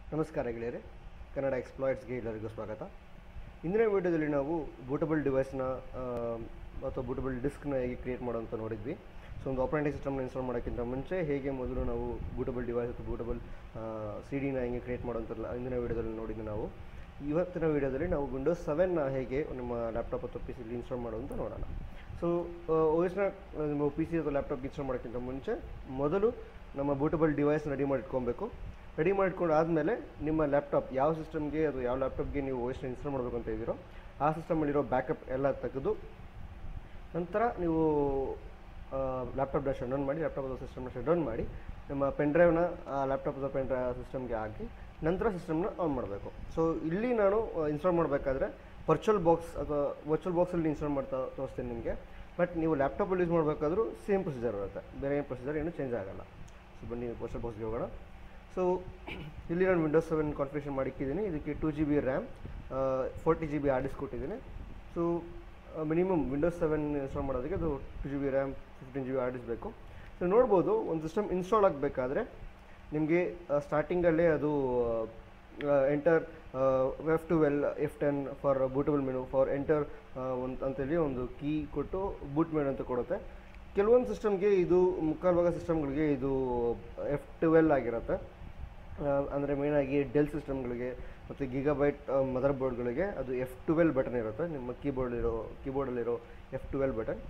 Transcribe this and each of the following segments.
ನಮಸ್ಕಾರ ಗೆಳೆಯರೆ ಕನ್ನಡ ಎಕ್ಸ್ಪ್ಲಾಯ್ಟ್ಸ್ಗೆ ಎಲ್ಲರಿಗೂ ಸ್ವಾಗತ ಇಂದಿನ ವಿಡಿಯೋದಲ್ಲಿ ನಾವು ಬೂಟಬಲ್ ಡಿವೈಸ್ನ ಅಥವಾ ಬೂಟಬಲ್ ಡಿಸ್ಕ್ನ ಹೇಗೆ ಕ್ರಿಯೇಟ್ ಮಾಡೋಂತ ನೋಡಿದ್ವಿ ಸೊ ಒಂದು ಆಪರೇಟಿಂಗ್ ಸಿಸ್ಟಮ್ನ ಇನ್ಸ್ಟಾಲ್ ಮಾಡೋಕ್ಕಿಂತ ಮುಂಚೆ ಹೇಗೆ ಮೊದಲು ನಾವು ಬೂಟಬಲ್ ಡಿವೈಸ್ ಅಥವಾ ಬೂಟಬಲ್ ಸಿ ಡಿನ ಹೇಗೆ ಕ್ರಿಯೇಟ್ ಮಾಡೋಂಥಲ್ಲ ಇಂದಿನ ವಿಡಿಯೋದಲ್ಲಿ ನೋಡಿದ್ವಿ ನಾವು ಇವತ್ತಿನ ವಿಡಿಯೋದಲ್ಲಿ ನಾವು ವಿಂಡೋಸ್ ಸೆವೆನ್ನ ಹೇಗೆ ನಿಮ್ಮ ಲ್ಯಾಪ್ಟಾಪ್ ಅಥವಾ ಪಿ ಸಿಲಿ ಇನ್ಸ್ಟಾಲ್ ಮಾಡೋದು ನೋಡೋಣ ಸೊ ಓಎಸ್ನ ನಿಮ್ಮ ಪಿ ಸಿ ಅಥವಾ ಲ್ಯಾಪ್ಟಾಪ್ ಇನ್ಸ್ಟಾಲ್ ಮಾಡೋಕ್ಕಿಂತ ಮುಂಚೆ ಮೊದಲು ನಮ್ಮ ಬೂಟಬಲ್ ಡಿವೈಸ್ ರೆಡಿ ಮಾಡಿಟ್ಕೊಬೇಕು ರೆಡಿ ಮಾಡ್ಕೊಂಡು ಆದಮೇಲೆ ನಿಮ್ಮ ಲ್ಯಾಪ್ಟಾಪ್ ಯಾವ ಸಿಸ್ಟಮ್ಗೆ ಅದು ಯಾವ ಲ್ಯಾಪ್ಟಾಪ್ಗೆ ನೀವು ಓಎಸ್ನ ಇನ್ಸ್ಟಾಲ್ ಮಾಡಬೇಕು ಅಂತ ಇದ್ದೀರೋ ಆ ಸಿಸ್ಟಮಲ್ಲಿರೋ ಬ್ಯಾಕಪ್ ಎಲ್ಲ ತೆಗೆದು ನಂತರ ನೀವು ಲ್ಯಾಪ್ಟಾಪ್ನ ಶಟ್ ಡೌನ್ ಮಾಡಿ ಲ್ಯಾಪ್ಟಾಪ್ ಅಥವಾ ಸಿಸ್ಟಮ್ನ ಶಟ್ ಡೌನ್ ಮಾಡಿ ನಿಮ್ಮ ಪೆನ್ ಡ್ರೈವ್ನ ಲ್ಯಾಪ್ಟಾಪ್ ಅಥವಾ ಪೆನ್ ಡ್ರೈವ್ ಸಿಸ್ಟಮ್ಗೆ ಹಾಕಿ ನಂತರ ಸಿಸ್ಟಮ್ನ ಆನ್ ಮಾಡಬೇಕು ಸೊ ಇಲ್ಲಿ ನಾನು ಇನ್ಸ್ಟಾಲ್ ಮಾಡಬೇಕಾದ್ರೆ ವರ್ಚುವಲ್ ಬಾಕ್ಸ್ ಅಥವಾ ವರ್ಚುವಲ್ ಬಾಕ್ಸಲ್ಲಿ ಇನ್ಸ್ಟಾಲ್ ಮಾಡ್ತಾ ತೋರಿಸ್ತೀನಿ ನಿಮಗೆ ಬಟ್ ನೀವು ಲ್ಯಾಪ್ಟಾಪಲ್ಲಿ ಯೂಸ್ ಮಾಡಬೇಕಾದ್ರೂ ಸೇಮ್ ಪ್ರೊಸೀಜರ್ ಇರುತ್ತೆ ಬೇರೆ ಏನು ಪ್ರೊಸೀಜರ್ ಏನೂ ಚೇಂಜ್ ಆಗಲ್ಲ ಸೊ ಬನ್ನಿ ವರ್ಚುವಲ್ ಬಾಕ್ಸ್ಗೆ ಹೋಗೋಣ ಸೊ ಇಲ್ಲಿ ನಾನು ವಿಂಡೋಸ್ ಸೆವೆನ್ ಕಾನ್ಫಿಗೇಷನ್ ಮಾಡಿಕ್ಕಿದ್ದೀನಿ ಇದಕ್ಕೆ two G B RAM forty G B hard disk ಕೊಟ್ಟಿದ್ದೀನಿ so minimum Windows seven install ಮಾಡೋದಕ್ಕೆ ಅದು two G B RAM fifteen G B hard disk ಬೇಕು ಸೊ ನೋಡ್ಬೋದು ಒಂದು ಸಿಸ್ಟಮ್ ಇನ್ಸ್ಟಾಲ್ ಆಗಬೇಕಾದ್ರೆ ನಿಮಗೆ ಸ್ಟಾರ್ಟಿಂಗಲ್ಲೇ ಅದು enter F twelve F ten for bootable menu for enter ಒಂದು ಅಂತೇಳಿ ಒಂದು ಕೀ ಕೊಟ್ಟು ಬೂಟ್ ಮೆನು ಅಂತ ಕೊಡುತ್ತೆ ಕೆಲವೊಂದು ಸಿಸ್ಟಮ್ಗೆ ಇದು ಮುಕ್ಕಾಲು ಭಾಗ ಸಿಸ್ಟಮ್ಗಳಿಗೆ ಇದು ಎಫ್ ಟ್ವೆಲ್ ಆಗಿರುತ್ತೆ ಅಂದರೆ ಮೇಯ್ನಾಗಿ ಡೆಲ್ ಸಿಸ್ಟಮ್ಗಳಿಗೆ ಮತ್ತು ಗಿಗಾಬೈಟ್ ಮದರ್ ಬೋರ್ಡ್ಗಳಿಗೆ ಅದು ಎಫ್ ಟ್ವೆಲ್ ಬಟನ್ ಇರುತ್ತೆ ನಿಮ್ಮ ಕೀಬೋರ್ಡಲ್ಲಿರೋ ಕೀಬೋರ್ಡಲ್ಲಿರೋ F twelve button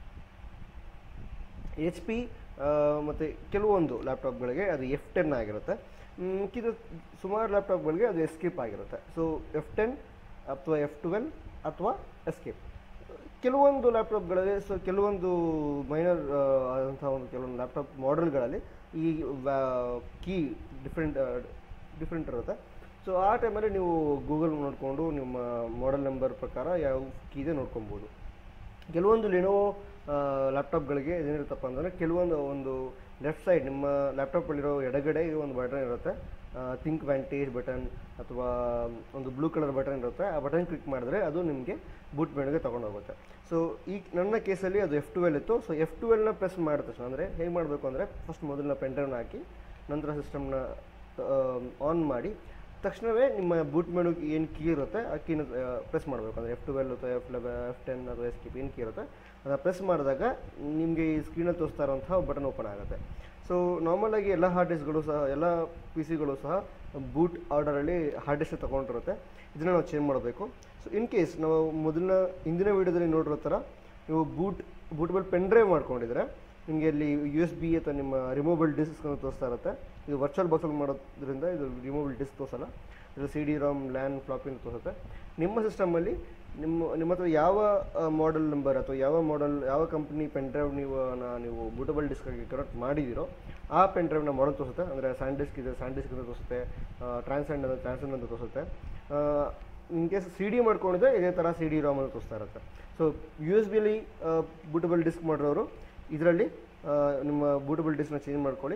H P ಮತ್ತು ಕೆಲವೊಂದು ಲ್ಯಾಪ್ಟಾಪ್ಗಳಿಗೆ ಅದು ಎಫ್ ಟೆನ್ ಆಗಿರುತ್ತೆ ಇದು ಸುಮಾರು ಲ್ಯಾಪ್ಟಾಪ್ಗಳಿಗೆ ಅದು ಎಸ್ಕೇಪ್ ಆಗಿರುತ್ತೆ ಸೊ ಎಫ್ ಟೆನ್ ಅಥವಾ ಎಫ್ ಟ್ವೆಲ್ ಅಥವಾ ಎಸ್ಕೇಪ್ ಕೆಲವೊಂದು ಲ್ಯಾಪ್ಟಾಪ್ಗಳಲ್ಲಿ ಸೊ ಕೆಲವೊಂದು ಮೈನರ್ ಆದಂಥ ಒಂದು ಕೆಲವೊಂದು ಲ್ಯಾಪ್ಟಾಪ್ ಮಾಡೆಲ್ಗಳಲ್ಲಿ ಈ ಕೀ ಡಿಫ್ರೆಂಟ್ ಡಿಫ್ರೆಂಟ್ ಇರುತ್ತೆ ಸೊ ಆ ಟೈಮಲ್ಲಿ ನೀವು ಗೂಗಲ್ ನೋಡಿಕೊಂಡು ನಿಮ್ಮ ಮಾಡೆಲ್ ನಂಬರ್ ಪ್ರಕಾರ ಯಾವ ಕೀ ಇದೆ ನೋಡ್ಕೊಬೋದು ಕೆಲವೊಂದು ಲಿನೋವೋ ಲ್ಯಾಪ್ಟಾಪ್ಗಳಿಗೆ ಏನಿರುತ್ತಪ್ಪ ಅಂದರೆ ಕೆಲವೊಂದು ಒಂದು ಲೆಫ್ಟ್ ಸೈಡ್ ನಿಮ್ಮ ಲ್ಯಾಪ್ಟಾಪಲ್ಲಿರೋ ಎಡಗಡೆ ಒಂದು ಬಟನ್ ಇರುತ್ತೆ ಥಿಂಕ್ ವ್ಯಾಂಟೇಜ್ ಬಟನ್ ಅಥವಾ ಒಂದು ಬ್ಲೂ ಕಲರ್ ಬಟನ್ ಇರುತ್ತೆ ಆ ಬಟನ್ ಕ್ಲಿಕ್ ಮಾಡಿದ್ರೆ ಅದು ನಿಮಗೆ ಬೂಟ್ ಮೆನುಗೆ ತೊಗೊಂಡೋಗುತ್ತೆ ಸೊ ಈ ನನ್ನ ಕೇಸಲ್ಲಿ ಅದು ಎಫ್ ಟ್ವೆಲ್ ಇತ್ತು ಸೊ ಎಫ್ ಟ್ವೆಲ್ನ ಪ್ರೆಸ್ ಮಾಡಿದ ತಕ್ಷಣ ಅಂದರೆ ಹೇಗೆ ಮಾಡಬೇಕು ಅಂದರೆ ಫಸ್ಟ್ ಮೊದಲನ್ನ ಪೆನ್ಡ್ರೈವ್ನ ಹಾಕಿ ನಂತರ ಸಿಸ್ಟಮ್ನ ಆನ್ ಮಾಡಿ ತಕ್ಷಣವೇ ನಿಮ್ಮ ಬೂಟ್ ಮೆನು ಏನು ಕೀ ಇರುತ್ತೆ ಆ ಕೀನ ಪ್ರೆಸ್ ಮಾಡಬೇಕು ಅಂದರೆ ಎಫ್ ಟ್ವೆಲ್ ಅಥವಾ ಎಫ್ ಲೆವೆ ಎಫ್ ಟೆನ್ ಅಥವಾ ಎಸ್ ಕಿಪ್ ಏನು ಕೀ ಇರುತ್ತೆ ಅದನ್ನು ಪ್ರೆಸ್ ಮಾಡಿದಾಗ ನಿಮಗೆ ಈ ಸ್ಕ್ರೀನಲ್ಲಿ ತೋರಿಸ್ತಾ ಇರೋಂಥ ಬಟನ್ ಓಪನ್ ಆಗುತ್ತೆ ಸೊ ನಾರ್ಮಲಾಗಿ ಎಲ್ಲ ಹಾರ್ಡ್ ಡಿಸ್ಕ್ಗಳು ಸಹ ಎಲ್ಲ ಪಿ ಸಿಗಳು ಸಹ ಬೂಟ್ ಆರ್ಡರಲ್ಲಿ ಹಾರ್ಡ್ ಡಿಸ್ಕ್ ತೊಗೊಂಡಿರುತ್ತೆ ಇದನ್ನು ನಾವು ಚೇಂಜ್ ಮಾಡಬೇಕು ಸೊ ಇನ್ ಕೇಸ್ ನಾವು ಮೊದಲಿನ ಹಿಂದಿನ ವೀಡಿಯೋದಲ್ಲಿ ನೋಡಿರೋ ಥರ ನೀವು ಬೂಟ್ ಬೂಟಬಲ್ ಪೆನ್ ಡ್ರೈವ್ ಮಾಡ್ಕೊಂಡಿದ್ರೆ ನಿಮಗೆ ಅಲ್ಲಿ ಯು ಎಸ್ ಬಿ ಅಥವಾ ನಿಮ್ಮ ರಿಮೂವಬಲ್ ಡಿಸ್ಕ್ ಅಂತ ತೋರಿಸ್ತಾ ಇರುತ್ತೆ ಇದು ವರ್ಚುವಲ್ ಬಾಕ್ಸಲ್ಲಿ ಮಾಡೋದ್ರಿಂದ ಇದು ರಿಮೂವಬಲ್ ಡಿಸ್ಕ್ ತೋರಿಸಲ್ಲ ಇದು ಸಿ ಡಿ ರಾಮ್ ಲ್ಯಾನ್ ಫ್ಲಾಪಿನ ತೋರಿಸುತ್ತೆ ನಿಮ್ಮ ಸಿಸ್ಟಮಲ್ಲಿ ನಿಮ್ಮ ನಿಮ್ಮ ಹತ್ರ ಯಾವ ಮಾಡೆಲ್ ನಂಬರ್ ಅಥವಾ ಯಾವ ಮಾಡೆಲ್ ಯಾವ ಕಂಪ್ನಿ ಪೆನ್ ಡ್ರೈವ್ ನೀವು ನೀವು ಬೂಟಬಲ್ ಡಿಸ್ಕಾಗಿ ಕನೆಕ್ಟ್ ಮಾಡಿದ್ದೀರೋ ಆ ಪೆನ್ ಡ್ರೈವ್ನ ಮಾಡೆಲ್ ತೋರಿಸುತ್ತೆ ಅಂದರೆ ಸ್ಯಾಂಡ್ ಡಿಸ್ಕ್ ಇದೆ ಸ್ಯಾಂಡ್ ಡಿಸ್ಕ್ ಅಂತ ತೋರಿಸುತ್ತೆ ಟ್ರಾನ್ಸೆಂಡ್ ಅಂತ ಟ್ರಾನ್ಸೆಂಡ್ ಅಂತ ತೋರಿಸುತ್ತೆ ಇನ್ ಕೇಸ್ ಸಿ ಡಿ ಮಾಡ್ಕೊಂಡಿದ್ರೆ ಇದೇ ಥರ ಸಿ ಡಿ ರಾಮ್ ಅಂತ ತೋರಿಸ್ತಾ ಇರುತ್ತೆ ಸೊ ಯು ಎಸ್ ಬಿಲಿ ಬೂಟಬಲ್ ಡಿಸ್ಕ್ ಮಾಡಿರೋರು ಇದರಲ್ಲಿ ನಿಮ್ಮ ಬೂಟಬಲ್ ಡಿಸ್ಕ್ನ ಚೇಂಜ್ ಮಾಡ್ಕೊಳ್ಳಿ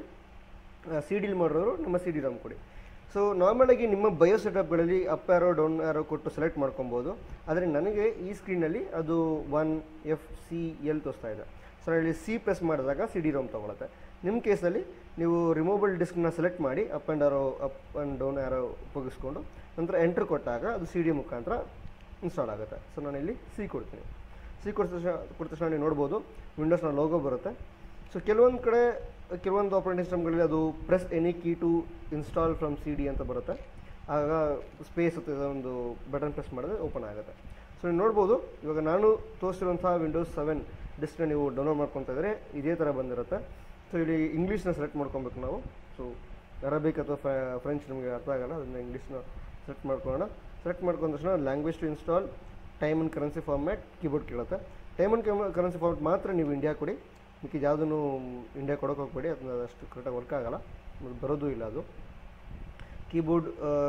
ಸಿ ಡಿಲಿ ಮಾಡಿರೋರು ನಿಮ್ಮ ಸಿ ಡಿ ರಾಮ್ ಕೊಡಿ ಸೊ ನಾರ್ಮಲಾಗಿ ನಿಮ್ಮ ಬಯೋ ಸೆಟಪ್ಗಳಲ್ಲಿ ಅಪ್ ಆ್ಯರೋ ಡೌನ್ ಆ್ಯರೋ ಕೊಟ್ಟು ಸೆಲೆಕ್ಟ್ ಮಾಡ್ಕೊಬೋದು ಆದರೆ ನನಗೆ ಈ ಸ್ಕ್ರೀನಲ್ಲಿ ಅದು ಒನ್ ಎಫ್ ಸಿ ಎಲ್ ತೋರಿಸ್ತಾ ಇದೆ ಸೊ ಇಲ್ಲಿ ಸಿ ಪ್ರೆಸ್ ಮಾಡಿದಾಗ ಸಿ ಡಿ ರೋಮ್ ತೊಗೊಳುತ್ತೆ ನಿಮ್ಮ ಕೇಸಲ್ಲಿ ನೀವು ರಿಮೂವಬಲ್ ಡಿಸ್ಕ್ನ ಸೆಲೆಕ್ಟ್ ಮಾಡಿ up and arrow up and down arrow ಉಪಯೋಗಿಸ್ಕೊಂಡು ನಂತರ ಎಂಟ್ರ್ ಕೊಟ್ಟಾಗ ಅದು ಸಿ ಡಿ ಮುಖಾಂತರ ಇನ್ಸ್ಟಾಲ್ ಆಗುತ್ತೆ ಸೊ ನಾನಿಲ್ಲಿ ಸಿ ಕೊಡ್ತೀನಿ ಸಿ ಕೊಟ್ಟ ತಕ್ಷಣ ಕೊಟ್ಟ ತಕ್ಷಣ ನೀವು ನೋಡ್ಬೋದು ವಿಂಡೋಸ್ನ ಲೋಗೋ ಬರುತ್ತೆ ಸೊ ಕೆಲವೊಂದು ಕಡೆ ಕೆಲವೊಂದು ಆಪರೇಟಿಂಗ್ ಸಿಸ್ಟಮ್ಗಳಲ್ಲಿ ಅದು press any key to install from C D ಅಂತ ಬರುತ್ತೆ ಆಗ ಸ್ಪೇಸ್ ಅಥವಾ ಒಂದು ಬಟನ್ ಪ್ರೆಸ್ ಮಾಡಿದ್ರೆ ಓಪನ್ ಆಗುತ್ತೆ ಸೊ ನೀವು ನೋಡ್ಬೋದು ಇವಾಗ ನಾನು ತೋರಿಸಿರುವಂಥ ವಿಂಡೋಸ್ ಸೆವೆನ್ ಡಿಸ್ಕ್ನ ನೀವು ಡೌನ್ಲೋಡ್ ಮಾಡ್ಕೊತಾ ಇದ್ದರೆ ಇದೇ ಥರ ಬಂದಿರುತ್ತೆ ಸೊ ಇಲ್ಲಿ ಇಂಗ್ಲೀಷ್ನ ಸೆಲೆಕ್ಟ್ ಮಾಡ್ಕೊಬೇಕು ನಾವು ಸೊ ಅರಬಿಕ್ ಅಥವಾ ಫ್ರೆಂಚ್ ನಮಗೆ ಅರ್ಥ ಆಗಲ್ಲ ಅದನ್ನು ಇಂಗ್ಲೀಷ್ನ ಸೆಲೆಕ್ಟ್ ಮಾಡ್ಕೊಳ್ಳೋಣ ಸೆಲೆಕ್ಟ್ ಮಾಡ್ಕೊಂಡ ತಕ್ಷಣ language to install time and currency format keyboard ಕೇಳುತ್ತೆ ಟೈಮ್ ಆ್ಯಂಡ್ ಕರೆನ್ಸಿ ಫಾರ್ಮ್ಯಾಟ್ ಮಾತ್ರ ನೀವು ಇಂಡಿಯಾ ಕೊಡಿ ಮಿಕ್ಕಿದ ಯಾವುದೂ ಇಂಡಿಯಾ ಕೊಡೋಕೆ ಹೋಗ್ಬೇಡಿ ಅದನ್ನ ಅಷ್ಟು ಕರೆಕ್ಟಾಗಿ ವರ್ಕ್ ಆಗೋಲ್ಲ ಬರೋದು ಇಲ್ಲ ಅದು ಕೀಬೋರ್ಡ್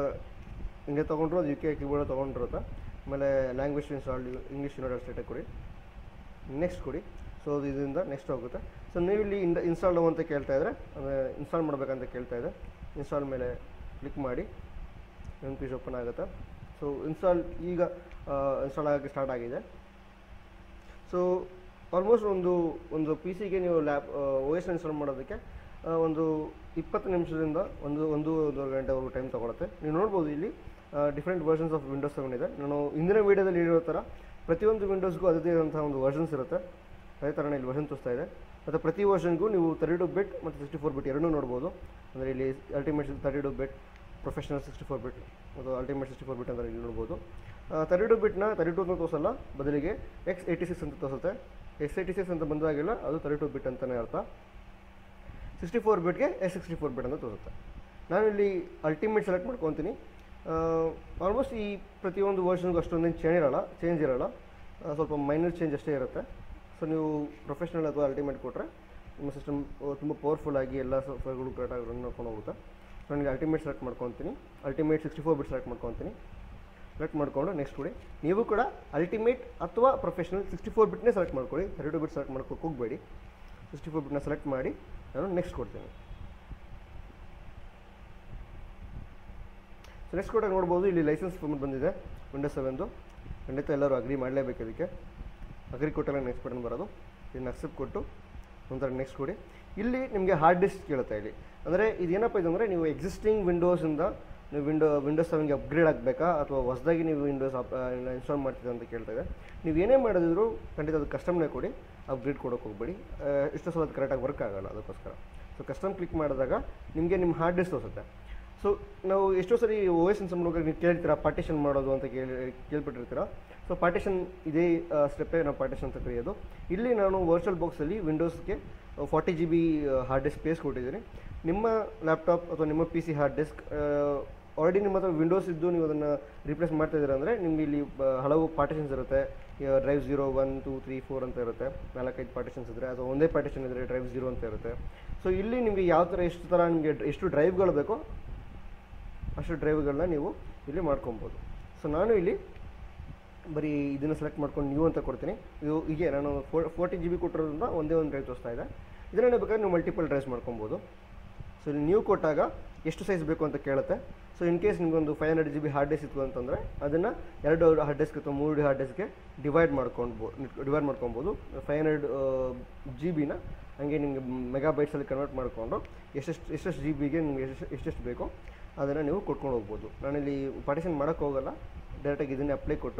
ಹಿಂಗೆ ತೊಗೊಂಡ್ರು ಅದು ಯು ಕೆ ಕೀಬೋರ್ಡ್ ತೊಗೊಂಡಿರುತ್ತೆ ಆಮೇಲೆ ಲ್ಯಾಂಗ್ವೇಜ್ ಇನ್ಸ್ಟಾಲ್ ಇಂಗ್ಲೀಷ್ ಯುನೈಟೆಡ್ ಸ್ಟೇಟಿಗೆ ಕೊಡಿ ನೆಕ್ಸ್ಟ್ ಕೊಡಿ ಸೊ ಅದು ಇದರಿಂದ ನೆಕ್ಸ್ಟ್ ಹೋಗುತ್ತೆ ಸೊ ನೀವು ಇಲ್ಲಿ ಇಂದ ಇನ್ಸ್ಟಾಲ್ ಅಂತ ಕೇಳ್ತಾ ಇದ್ದರೆ ಅಂದರೆ ಇನ್ಸ್ಟಾಲ್ ಮಾಡಬೇಕಂತ ಕೇಳ್ತಾ ಇದೆ ಇನ್ಸ್ಟಾಲ್ ಮೇಲೆ ಕ್ಲಿಕ್ ಮಾಡಿ ಒಂದು ಪೀಸ್ ಓಪನ್ ಆಗುತ್ತೆ ಸೊ ಇನ್ಸ್ಟಾಲ್ ಈಗ ಇನ್ಸ್ಟಾಲ್ ಆಗೋಕ್ಕೆ ಸ್ಟಾರ್ಟ್ ಆಗಿದೆ ಸೊ ಆಲ್ಮೋಸ್ಟ್ ಒಂದು ಒಂದು ಪಿ ಸಿಗೆ ನೀವು ಲ್ಯಾಪ್ ಓ ಎಸ್ ಇನ್ಸ್ಟಾಲ್ ಮಾಡೋದಕ್ಕೆ ಆ, ಒಂದು ಇಪ್ಪತ್ತು ನಿಮಿಷದಿಂದ ಒಂದು ಒಂದು ಒಂದೂವರೆ ಗಂಟೆವರೆಗೂ ಟೈಮ್ ತೊಗೊಳುತ್ತೆ ನೀವು ನೋಡ್ಬೋದು ಇಲ್ಲಿ different versions of Windows seven ಇದೆ ನಾನು ಇಂದಿನ ವೀಡಿಯೋದಲ್ಲಿ ಹೇಳಿರೋ ಥರ ಪ್ರತಿಯೊಂದು ವಿಂಡೋಸ್ಗೂ ಅದರದೇ ಆದಂತಹ ಒಂದು ವರ್ಷನ್ಸ್ ಇರುತ್ತೆ ಅದೇ ಥರನೇ ಇಲ್ಲಿ ವರ್ಷನ್ ತೋರಿಸ್ತಾ ಇದೆ ಮತ್ತು ಪ್ರತಿ ವರ್ಷನ್ಗೂ ನೀವು ತರ್ಟಿ ಟು ಬಿಟ್ ಮತ್ತು ಸಿಕ್ಸ್ಟಿ ಫೋರ್ ಬಿಟ್ ಎರಡೂ ನೋಡ್ಬೋದು ಅಂದರೆ ಇಲ್ಲಿ ultimate thirty two bit professional sixty four bit ಮತ್ತು ಅಲ್ಟಿಮೇಟ್ ಸಿಕ್ಸ್ಟಿ ಫೋರ್ ಬಿಟ್ ಅಂತ ಇಲ್ಲಿ ನೋಡ್ಬೋದು ತರ್ಟಿ ಟು ಬಿಟ್ನ ತರ್ಟಿ ಟು ಅಂತ ತೋರಿಸಲ್ಲ ಬದಲಿಗೆ ಎಕ್ಸ್ ಏಯ್ಟಿ ಸಿಕ್ಸ್ ಅಂತ ತೋರಿಸುತ್ತೆ ಎಕ್ಸ್ ಏಯ್ಟಿ ಸಿಕ್ಸ್ ಅಂತ ಬಂದಾಗೆಲ್ಲ ಅದು ತರ್ಟಿ ಟು ಬಿಟ್ ಅಂತಲೇ ಅರ್ಥ ಸಿಕ್ಸ್ಟಿ ಫೋರ್ ಬಿಟ್ಗೆ ಎಸ್ ಸಿಕ್ಸ್ಟಿ ಫೋರ್ ಬಿಟ್ ಅಂತ ತೋರಿಸುತ್ತೆ ನಾನು ಇಲ್ಲಿ ಅಲ್ಟಿಮೇಟ್ ಸೆಲೆಕ್ಟ್ ಮಾಡ್ಕೊತೀನಿ ಆಲ್ಮೋಸ್ಟ್ ಈ ಪ್ರತಿಯೊಂದು ವರ್ಷನ್ಗೂ ಅಷ್ಟೊಂದೇನು ಚೇಂಜ್ ಇರಲ್ಲ ಚೇಂಜ್ ಇರಲ್ಲ ಆ, ಸ್ವಲ್ಪ ಮೈನರ್ ಚೇಂಜ್ ಅಷ್ಟೇ ಇರುತ್ತೆ ಸೊ ನೀವು ಪ್ರೊಫೆಷ್ನಲ್ ಅಥವಾ ಅಲ್ಟಿಮೇಟ್ ಕೊಟ್ಟರೆ ನಿಮ್ಮ ಸಿಸ್ಟಮ್ ತುಂಬ ಪವರ್ಫುಲ್ ಆಗಿ ಎಲ್ಲ ಸಾಫ್ಟ್ವೇರ್ಗಳು ಕರೆಕ್ಟಾಗಿ ರನ್ ಮಾಡ್ಕೊಂಡು ಹೋಗುತ್ತೆ ಸೊ ನನಗೆ ಅಲ್ಟಿಮೇಟ್ ಸೆಲೆಕ್ಟ್ ಮಾಡ್ಕೊತೀನಿ ultimate sixty four bit select ಮಾಡ್ಕೊತೀನಿ ಸೆಲೆಕ್ಟ್ ಮಾಡಿಕೊಂಡು ನೆಕ್ಸ್ಟ್ ಕೊಡಿ ನೀವು ಕೂಡ ಅಲ್ಟಿಮೇಟ್ ಅಥವಾ ಪ್ರೊಫೆಷನಲ್ ಸಿಕ್ಸ್ಟಿ ಫೋರ್ ಬಿಟ್ನೇ ಸೆಲೆಕ್ಟ್ ಮಾಡ್ಕೊಳ್ಳಿ ತರ್ಟಿ ಬಿಟ್ ಸೆಲೆಕ್ಟ್ ಮಾಡ್ಕೋಕೆ ಹೋಗಬೇಡಿ ಸಿಕ್ಸ್ಟಿ ಫೋರ್ ಬಿಟ್ನ ಸೆಲೆಕ್ಟ್ ಮಾಡಿ ನಾನು ನೆಕ್ಸ್ಟ್ ಕೊಡ್ತೀನಿ ಸೊ ನೆಕ್ಸ್ಟ್ ಕೊಟ್ಟಾಗ ನೋಡ್ಬೋದು ಇಲ್ಲಿ ಲೈಸೆನ್ಸ್ ಫಾರ್ಮೆಟ್ ಬಂದಿದೆ ವಿಂಡೋಸ್ ಸೆವೆನ್ದು ಖಂಡಿತ ಎಲ್ಲರೂ ಅಗ್ರಿ ಮಾಡಲೇಬೇಕು ಇದಕ್ಕೆ ಅಗ್ರಿ ಕೊಟ್ಟಾಗ ನೆಕ್ಸ್ಟ್ ಬಟನ್ ಬರೋದು ಇದನ್ನು ಅಕ್ಸೆಪ್ಟ್ ಕೊಟ್ಟು ನಂತರ ನೆಕ್ಸ್ಟ್ ಕೊಡಿ ಇಲ್ಲಿ ನಿಮಗೆ ಹಾರ್ಡ್ ಡಿಸ್ಕ್ ಕೇಳುತ್ತೆ ಇಲ್ಲಿ ಅಂದರೆ ಇದೇನಪ್ಪ ಇದು ಅಂದರೆ ನೀವು ಎಕ್ಸಿಸ್ಟಿಂಗ್ ವಿಂಡೋಸಿಂದ ನೀವು ವಿಂಡೋ ವಿಂಡೋಸ್ ಸೆವೆನ್ಗೆ ಅಪ್ಗ್ರೇಡ್ ಆಗಬೇಕಾ ಅಥವಾ ಹೊಸದಾಗಿ ನೀವು ವಿಂಡೋಸ್ ಇನ್ಸ್ಟಾಲ್ ಮಾಡ್ತಿದ್ದೆ ಅಂತ ಕೇಳ್ತಾ ಇದೆ ನೀವು ಏನೇ ಮಾಡಿದ್ರು ಖಂಡಿತ ಅದು ಕಸ್ಟಮ್ನೇ ಕೊಡಿ ಅಪ್ಗ್ರೇಡ್ ಕೊಡೋಕೆ ಹೋಗ್ಬೇಡಿ ಆ, ಇಷ್ಟು ಸಲ ಅದು ಕರೆಕ್ಟಾಗಿ ವರ್ಕ್ ಆಗಲ್ಲ ಅದಕ್ಕೋಸ್ಕರ ಸೊ ಕಸ್ಟಮ್ ಕ್ಲಿಕ್ ಮಾಡಿದಾಗ ನಿಮಗೆ ನಿಮ್ಮ ಹಾರ್ಡ್ ಡಿಸ್ಕ್ ತೋರಿಸುತ್ತೆ ಸೊ ನಾವು ಎಷ್ಟೋ ಸರಿ ಓ ಎಸ್ ಹೋಗಿ ನೀವು ಕೇಳ್ತೀರಾ ಪಾರ್ಟಿಷನ್ ಮಾಡೋದು ಅಂತ ಕೇಳಿ ಕೇಳ್ಬಿಟ್ಟಿರ್ತೀರ ಸೊ ಪಾರ್ಟಿಷನ್ ಇದೇ ಸ್ಟೆಪ್ಪೇ ನಾವು ಪಾರ್ಟಿಷನ್ ಅಂತ ಕರೆಯೋದು ಇಲ್ಲಿ ನಾನು ವರ್ಚುವಲ್ ಬಾಕ್ಸಲ್ಲಿ ವಿಂಡೋಸ್ಗೆ forty G B hard disk space ಕೊಟ್ಟಿದ್ದೀನಿ ನಿಮ್ಮ ಲ್ಯಾಪ್ಟಾಪ್ ಅಥವಾ ನಿಮ್ಮ P C hard disk already ನಿಮ್ಮ ಹತ್ರ ವಿಂಡೋಸ್ ಇದ್ದು ನೀವು ಅದನ್ನು ರಿಪ್ಲೇಸ್ ಮಾಡ್ತಾ ಇದ್ದೀರಾ ಅಂದರೆ ನಿಮ್ಗೆ ಇಲ್ಲಿ ಬ- ಹಲವು ಪಾರ್ಟಿಷನ್ಸ್ ಇರುತ್ತೆ drive zero one two three four ಅಂತ ಇರುತ್ತೆ ನಾಲ್ಕೈದು ಪಾರ್ಟಿಷನ್ಸ್ ಇದ್ದರೆ ಅಥವಾ ಒಂದೇ ಪಾರ್ಟಿಷನ್ ಇದ್ದರೆ ಡ್ರೈವ್ ಜೀರೋ ಅಂತ ಇರುತ್ತೆ ಸೊ ಇಲ್ಲಿ ನಿಮಗೆ ಯಾವ ಥರ ಎಷ್ಟು ಥರ ನಿಮಗೆ ಎಷ್ಟು ಡ್ರೈವ್ಗಳು ಬೇಕೋ ಅಷ್ಟು ಡ್ರೈವ್ಗಳನ್ನ ನೀವು ಇಲ್ಲಿ ಮಾಡ್ಕೊಬೋದು ಸೊ ನಾನು ಇಲ್ಲಿ ಬರೀ ಇದನ್ನು ಸೆಲೆಕ್ಟ್ ಮಾಡ್ಕೊಂಡು ನ್ಯೂ ಅಂತ ಕೊಡ್ತೀನಿ ಇದು ಹೀಗೆ ನಾನು ಫೋ ಫೋರ್ಟಿ ಜಿ ಬಿ ಕೊಟ್ಟಿರೋದ್ರಿಂದ ಒಂದೇ ಒಂದು ಡ್ರೈವ್ ತೋರಿಸ್ತಾ ಇದೆ ಇದನ್ನೇ ಬೇಕಾದ್ರೆ ನೀವು ಮಲ್ಟಿಪಲ್ ಡ್ರೈವ್ಸ್ ಮಾಡ್ಕೊಬೋದು ಸೊ ಇಲ್ಲಿ ನ್ಯೂ ಕೊಟ್ಟಾಗ ಎಷ್ಟು ಸೈಜ್ ಬೇಕು ಅಂತ ಕೇಳುತ್ತೆ ಸೊ ಇನ್ ಕೇಸ್ ನಿಮಗೊಂದು five hundred G B hard disk ಇತ್ತು ಅಂತಂದರೆ ಅದನ್ನು ಎರಡು ಹಾರ್ಡ್ ಡಿಸ್ಕ್ ಅಥವಾ ಮೂರು ಹಾರ್ಡ್ ಡಿಸ್ಕ್ಗೆ ಡಿವೈಡ್ ಮಾಡ್ಕೊಂಡು ಡಿವೈಡ್ ಮಾಡ್ಕೊಬೋದು ಫೈವ್ ಹಂಡ್ರೆಡ್ ಜಿ ಬಿನ ಹಂಗೆ ನಿಮಗೆ ಮೆಗಾಬೈಟ್ಸಲ್ಲಿ ಕನ್ವರ್ಟ್ ಮಾಡಿಕೊಂಡು ಎಷ್ಟೆಷ್ಟು ಎಷ್ಟೆಷ್ಟು ಜಿ ಬಿಗೆ ನಿಮಗೆ ಎಷ್ಟು ಎಷ್ಟೆಷ್ಟು ಬೇಕೋ ಅದನ್ನು ನೀವು ಕೊಟ್ಕೊಂಡು ಹೋಗ್ಬೋದು ನಾನಿಲ್ಲಿ ಪಾರ್ಟಿಷನ್ ಮಾಡೋಕ್ಕೆ ಹೋಗಲ್ಲ ಡೈರೆಕ್ಟಾಗಿ ಇದನ್ನೇ ಅಪ್ಲೈ ಕೊಟ್ಟು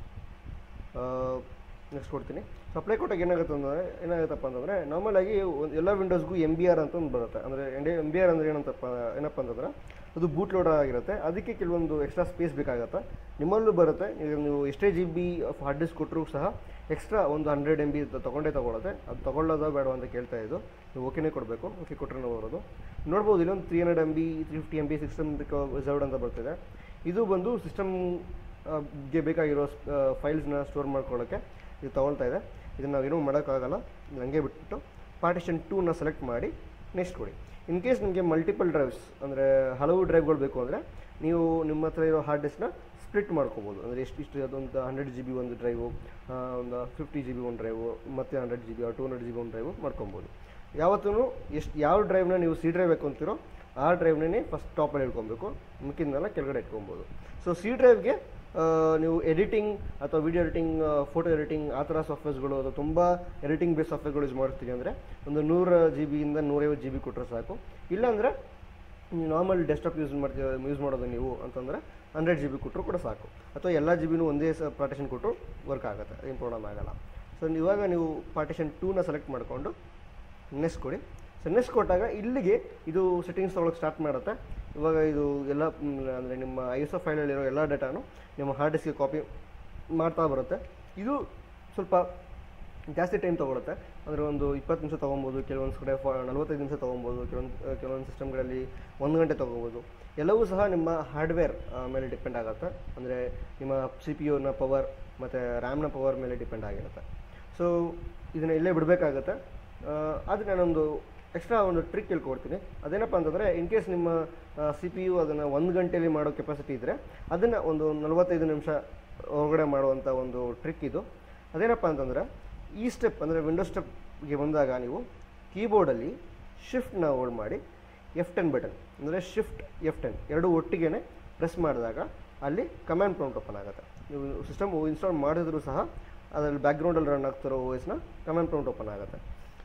ನೆಕ್ಸ್ಟ್ ಕೊಡ್ತೀನಿ ಸೊ ಅಪ್ಲೈ ಕೊಟ್ಟಾಗ ಏನಾಗುತ್ತೆ ಅಂದರೆ ಏನಾಗುತ್ತಪ್ಪ ಅಂತಂದರೆ ನಾರ್ಮಲಾಗಿ ಒಂದು ಎಲ್ಲ ವಿಂಡೋಸ್ಗೂ ಎಮ್ ಬಿ ಆರ್ ಅಂತ ಒಂದು ಬರುತ್ತೆ ಅಂದರೆ ಎಮ್ ಬಿ ಆರ್ ಅಂದರೆ ಏನಂತಪ್ಪ ಏನಪ್ಪ ಅಂತಂದ್ರೆ ಅದು ಬೂಟ್ ಲೋಡರ್ ಆಗಿರುತ್ತೆ ಅದಕ್ಕೆ ಕೆಲವೊಂದು ಎಕ್ಸ್ಟ್ರಾ ಸ್ಪೇಸ್ ಬೇಕಾಗುತ್ತೆ ನಿಮ್ಮಲ್ಲೂ ಬರುತ್ತೆ ಈಗ ನೀವು ಎಷ್ಟೇ ಜಿ ಬಿ ಹಾರ್ಡ್ ಡಿಸ್ಕ್ ಕೊಟ್ಟರೂ ಸಹ ಎಕ್ಸ್ಟ್ರಾ ಒಂದು ಹಂಡ್ರೆಡ್ ಎಮ್ ಬಿ ತೊಗೊಂಡೇ ತೊಗೊಳುತ್ತೆ ಅದು ತೊಗೊಳ್ಳೋದ ಬೇಡ ಅಂತ ಕೇಳ್ತಾ ಇದ್ದು ನೀವು ಓಕೆನೇ ಕೊಡಬೇಕು ಓಕೆ ಕೊಟ್ಟರೆ ನಾವು ಬರೋದು ನೋಡ್ಬೋದು ಇಲ್ಲೊಂದು three hundred M B three fifty M B system reserved ಅಂತ ಬರ್ತಿದೆ ಇದು ಬಂದು ಸಿಸ್ಟಮ್ ಗೆ ಬೇಕಾಗಿರೋ ಫೈಲ್ಸ್ನ ಸ್ಟೋರ್ ಮಾಡ್ಕೊಳ್ಳೋಕ್ಕೆ ಇದು ತೊಗೊಳ್ತಾ ಇದೆ ಇದನ್ನು ನಾವೇನೂ ಮಾಡೋಕ್ಕಾಗಲ್ಲ ಇದನ್ನ ಹಂಗೆ ಬಿಟ್ಬಿಟ್ಟು ಪಾರ್ಟಿಷನ್ ಟೂನ ಸೆಲೆಕ್ಟ್ ಮಾಡಿ ನೆಕ್ಸ್ಟ್ ಕೊಡಿ ಇನ್ ಕೇಸ್ ನಿಮಗೆ ಮಲ್ಟಿಪಲ್ ಡ್ರೈವ್ಸ್ ಅಂದರೆ ಹಲವು ಡ್ರೈವ್ಗಳು ಬೇಕು ಅಂದರೆ ನೀವು ನಿಮ್ಮ ಹತ್ರ ಇರೋ ಹಾರ್ಡ್ ಡಿಸ್ಕ್ನ ಸ್ಪ್ಲಿಟ್ ಮಾಡ್ಕೋಬೋದು ಅಂದರೆ ಎಷ್ಟು ಇಷ್ಟು ಅದೊಂದು ಹಂಡ್ರೆಡ್ ಜಿ ಬಿ ಒಂದು ಡ್ರೈವು ಒಂದು ಫಿಫ್ಟಿ ಜಿ ಬಿ ಒಂದು ಡ್ರೈವು ಮತ್ತು hundred G B two hundred G B ಒಂದು ಡ್ರೈವು ಮಾಡ್ಕೊಬೋದು ಯಾವತ್ತೂ ಎಷ್ಟು ಯಾವ ಡ್ರೈವ್ನ ನೀವು ಸಿ ಡ್ರೈವ್ ಬೇಕು ಅಂತೀರೋ ಆ ಡ್ರೈವ್ನೇ ಫಸ್ಟ್ ಟಾಪಲ್ಲಿ ಇಟ್ಕೊಬೇಕು ಮಿಕ್ಕಿದ್ನೆಲ್ಲ ಕೆಳಗಡೆ ಇಟ್ಕೊಬೋದು ಸೊ ಸಿ ಡ್ರೈವ್ಗೆ ನೀವು ಎಡಿಟಿಂಗ್ ಅಥವಾ ವಿಡಿಯೋ ಎಡಿಟಿಂಗ್ ಫೋಟೋ ಎಡಿಟಿಂಗ್ ಆ ಥರ ಸಾಫ್ಟ್ವೇರ್ಸ್ಗಳು ಅಥವಾ ತುಂಬ ಎಡಿಟಿಂಗ್ ಬೇಸ್ ಸಾಫ್ಟ್ವೇರ್ಗಳು ಯೂಸ್ ಮಾಡ್ತೀವಿ ಅಂದರೆ ಒಂದು ನೂರು ಜಿ ಬಿಯಿಂದ ನೂರೈವತ್ತು ಜಿ ಬಿ ಕೊಟ್ಟರೆ ಸಾಕು ಇಲ್ಲಾಂದರೆ ನೀವು ನಾರ್ಮಲ್ ಡೆಸ್ಕ್ಟಾಪ್ ಯೂಸ್ ಮಾಡ್ತೀವಿ ಯೂಸ್ ಮಾಡೋದು ನೀವು ಅಂತಂದರೆ ಹಂಡ್ರೆಡ್ ಜಿ ಬಿ ಕೊಟ್ಟರು ಕೂಡ ಸಾಕು ಅಥವಾ ಎಲ್ಲ ಜಿ ಬಿನೂ ಒಂದೇ ಸ ಪಾರ್ಟಿಷನ್ ಕೊಟ್ಟರು ವರ್ಕ್ ಆಗುತ್ತೆ ಏನು ಪ್ರಾಬ್ಲಮ್ ಆಗಲ್ಲ ಸೊ ಇವಾಗ ನೀವು ಪಾರ್ಟಿಷನ್ ಟೂನ ಸೆಲೆಕ್ಟ್ ಮಾಡಿಕೊಂಡು ನೆಕ್ಸ್ಟ್ ಕೊಡಿ ಸೊ ನೆಕ್ಸ್ಟ್ ಕೊಟ್ಟಾಗ ಇಲ್ಲಿಗೆ ಇದು ಸೆಟ್ಟಿಂಗ್ಸ್ ತೊಗೊಳಕ್ಕೆ ಸ್ಟಾರ್ಟ್ ಮಾಡುತ್ತೆ ಇವಾಗ ಇದು ಎಲ್ಲ ಅಂದರೆ ನಿಮ್ಮ ಐ ಎಸ್ ಎಫ್ ಫೈಲಲ್ಲಿರೋ ಎಲ್ಲ ಡೇಟಾನು ನಿಮ್ಮ ಹಾರ್ಡ್ ಡಿಸ್ಕ್ಗೆ ಕಾಪಿ ಮಾಡ್ತಾ ಬರುತ್ತೆ ಇದು ಸ್ವಲ್ಪ ಜಾಸ್ತಿ ಟೈಮ್ ತೊಗೊಳುತ್ತೆ ಅಂದರೆ ಒಂದು ಇಪ್ಪತ್ತು ನಿಮಿಷ ತೊಗೊಬೋದು ಕೆಲವೊಂದು ಕಡೆ ಫ ನಲ್ವತ್ತೈದು ನಿಮಿಷ ತೊಗೊಬೋದು ಕೆಲವೊಂದು ಕೆಲವೊಂದು ಸಿಸ್ಟಮ್ಗಳಲ್ಲಿ ಒಂದು ಗಂಟೆ ತೊಗೋಬೋದು ಎಲ್ಲವೂ ಸಹ ನಿಮ್ಮ ಹಾರ್ಡ್ವೇರ್ ಮೇಲೆ ಡಿಪೆಂಡ್ ಆಗುತ್ತೆ ಅಂದರೆ ನಿಮ್ಮ ಸಿ ಪಿ ಯುನ ಪವರ್ ಮತ್ತು ರ್ಯಾಮ್ನ ಪವರ್ ಮೇಲೆ ಡಿಪೆಂಡ್ ಆಗಿರುತ್ತೆ ಸೊ ಇದನ್ನು ಇಲ್ಲೇ ಬಿಡಬೇಕಾಗತ್ತೆ ಆದರೆ ನಾನೊಂದು ಎಕ್ಸ್ಟ್ರಾ ಒಂದು ಟ್ರಿಕ್ ಹೇಳ್ಕೊಡ್ತೀನಿ ಅದೇನಪ್ಪ ಅಂತಂದರೆ ಇನ್ ಕೇಸ್ ನಿಮ್ಮ ಸಿ ಪಿ ಯು ಅದನ್ನು ಒಂದು ಗಂಟೆಯಲ್ಲಿ ಮಾಡೋ ಕೆಪಾಸಿಟಿ ಇದ್ದರೆ ಅದನ್ನು ಒಂದು ನಲವತ್ತೈದು ನಿಮಿಷ ಒಳಗಡೆ ಮಾಡುವಂಥ ಒಂದು ಟ್ರಿಕ್ ಇದು ಅದೇನಪ್ಪ ಅಂತಂದರೆ ಈ ಸ್ಟೆಪ್ ಅಂದರೆ ವಿಂಡೋ ಸ್ಟೆಪ್ಗೆ ಬಂದಾಗ ನೀವು ಕೀಬೋರ್ಡಲ್ಲಿ ಶಿಫ್ಟ್ನ ಹೋಲ್ಡ್ ಮಾಡಿ ಎಫ್ ಟೆನ್ ಬಟನ್ ಅಂದರೆ ಶಿಫ್ಟ್ ಎಫ್ ಟೆನ್ ಎರಡು ಒಟ್ಟಿಗೆ ಪ್ರೆಸ್ ಮಾಡಿದಾಗ ಅಲ್ಲಿ ಕಮ್ಯಾಂಡ್ ಪ್ರಾಂಪ್ಟ್ ಓಪನ್ ಆಗುತ್ತೆ ನೀವು ಸಿಸ್ಟಮ್ ಇನ್ಸ್ಟಾಲ್ ಮಾಡಿದ್ರು ಸಹ ಅದರಲ್ಲಿ ಬ್ಯಾಕ್ಗ್ರೌಂಡಲ್ಲಿ ರನ್ ಆಗ್ತಿರೋ ಓ ಎಸ್ನ ಕಮ್ಯಾಂಡ್ ಪ್ರಾಂಪ್ಟ್ ಓಪನ್ ಆಗುತ್ತೆ